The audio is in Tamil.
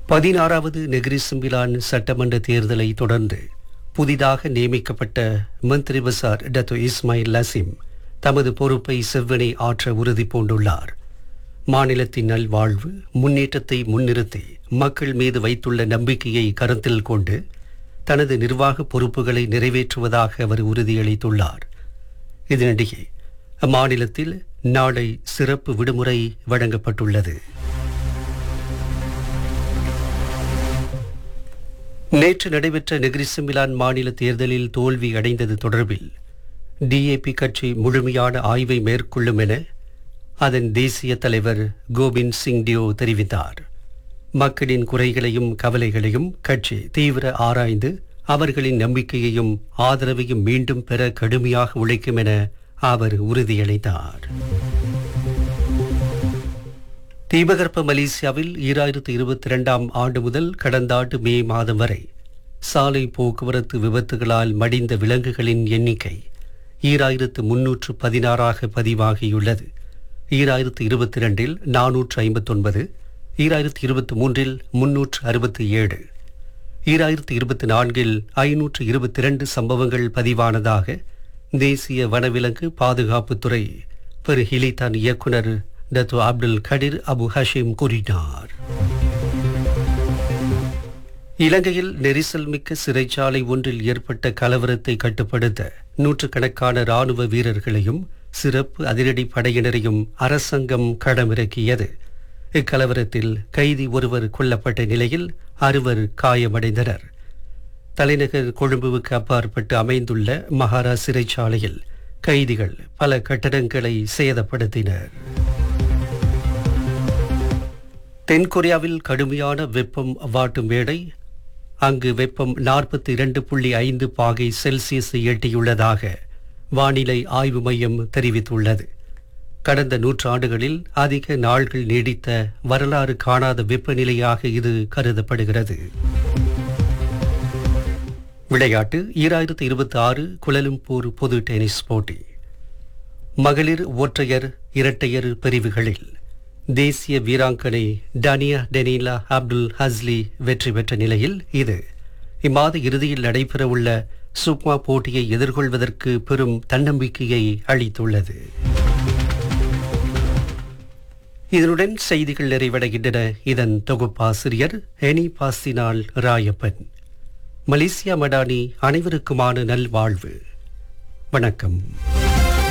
பதினாறாவது நெகிரி சிம்பிலான் சட்டமன்ற தேர்தலை தொடர்ந்து புதிதாக நியமிக்கப்பட்ட மந்திரி பசார் டத்து இஸ்மாயில் லசிம் தமது பொறுப்பை செவ்வனே ஆற்ற உறுதி பூண்டுள்ளார் மாநிலத்தின் நல்வாழ்வு முன்னேற்றத்தை முன்னிறுத்தி மக்கள் மீது வைத்துள்ள நம்பிக்கையை கருத்தில் கொண்டு தனது நிர்வாக பொறுப்புகளை நிறைவேற்றுவதாக அவர் உறுதியளித்துள்ளார் இதனிடையே அம்மாநிலத்தில் நாளை சிறப்பு விடுமுறை வழங்கப்பட்டுள்ளது நேற்று நடைபெற்ற நெகிரி சிமிலான் மாநில தேர்தலில் தோல்வி அடைந்தது தொடர்பில் டிஏபி கட்சி முழுமையான ஆய்வை மேற்கொள்ளும் என அதன் தேசிய தலைவர் கோபிந்த் சிங் டியோ தெரிவித்தார் மக்களின் குறைகளையும் கவலைகளையும் கட்சி தீவிர ஆராய்ந்து அவர்களின் நம்பிக்கையையும் ஆதரவையும் மீண்டும் பெற கடுமையாக உழைக்கும் என அவர் உறுதியளித்தார் தீபகற்ப மலேசியாவில் ஈராயிரத்து இருபத்தி இரண்டாம் ஆண்டு முதல் கடந்த ஆண்டு மே மாதம் வரை சாலை போக்குவரத்து விபத்துகளால் மடிந்த விலங்குகளின் எண்ணிக்கை ஈராயிரத்து முன்னூற்று பதினாறாக பதிவாகியுள்ளது ஈராயிரத்து இருபத்தி இரண்டில் நானூற்று ஐம்பத்தொன்பது ஈராயிரத்து இருபத்தி மூன்றில் முன்னூற்று அறுபத்தி ஏழு ஈராயிரத்து இருபத்தி நான்கில் ஐநூற்று இருபத்தி இரண்டு சம்பவங்கள் பதிவானதாக தேசிய வனவிலங்கு பாதுகாப்புத்துறை பெரு ஹிலிதான் இயக்குனர் Datuk Abdul Kadir Abu Hashim கூறினார் இலங்கையில் நெரிசல் மிக்க சிறைச்சாலை ஒன்றில் ஏற்பட்ட கலவரத்தை கட்டுப்படுத்த நூற்றுக்கணக்கான ராணுவ வீரர்களையும் சிறப்பு அதிரடி படையினரையும் அரசாங்கம் களமிறக்கியது இக்கலவரத்தில் கைதி ஒருவர் கொல்லப்பட்ட நிலையில் அறுவர் காயமடைந்தனர் தலைநகர் கொழும்புவுக்கு அப்பாற்பட்டு அமைந்துள்ள மகாரா சிறைச்சாலையில் கைதிகள் பல கட்டடங்களை சேதப்படுத்தினர் தென்கொரியாவில் கடுமையான வெப்பம் வாட்டும் வேடை அங்கு வெப்பம் நாற்பத்தி இரண்டு புள்ளி ஐந்து பாகை செல்சியஸை எட்டியுள்ளதாக வானிலை ஆய்வு மையம் தெரிவித்துள்ளது கடந்த நூற்றாண்டுகளில் அதிக நாள்கள் நீடித்த வரலாறு காணாத வெப்பநிலையாக இது கருதப்படுகிறது விளையாட்டு ஈராயிரத்து இருபத்தி ஆறு குலலும்பூர் பொது டென்னிஸ் போட்டி மகளிர் ஒற்றையர் இரட்டையர் பிரிவுகளில் தேசிய வீராங்கனை டனியா டெனிலா அப்துல் ஹஸ்லி வெற்றி பெற்ற நிலையில் இது இம்மாத இறுதியில் நடைபெறவுள்ள சுக்மா போட்டியை எதிர்கொள்வதற்கு பெரும் தன்னம்பிக்கையை அளித்துள்ளது இதனுடன் செய்திகள் நிறைவடைகின்றன இதன் தொகுப்பாசிரியர் எனி பாசினால் ராயப்பன் மலேசியா மடானி அனைவருக்குமான நல்வாழ்வு வணக்கம்